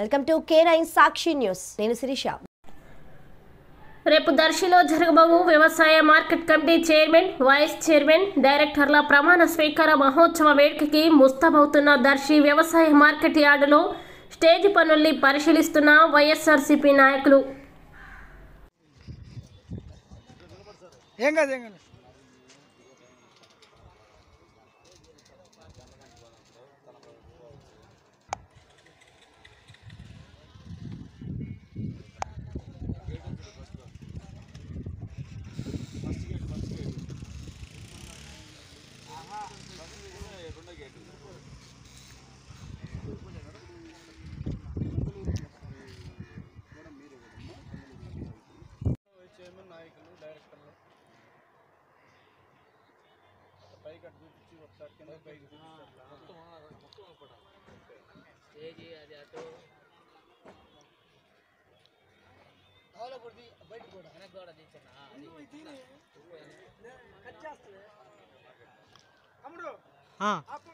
welcome to K nine Sakshi news నేను శిరీష రేపు దర్శిలో జరగబోవు వ్యవసాయ market committee chairman vice chairman డైరెక్టర్ల ప్రమాణ స్వీకార మహోత్సవ వేడుకకి ముస్తాబవుతున్న దర్శి వ్యవసాయ మార్కెట్ యార్డులో స్టేజ్ పనుల్ని పరిశీలిస్తున్న వైఎస్ఆర్సీపీ నాయకులు ఏం కాదు ఏం కాదు చైర్మన్ నాయకులు డైరెక్టర్లు పైకి అటు చూపించి ఒకసారి కింద పైకి అమ్ముడు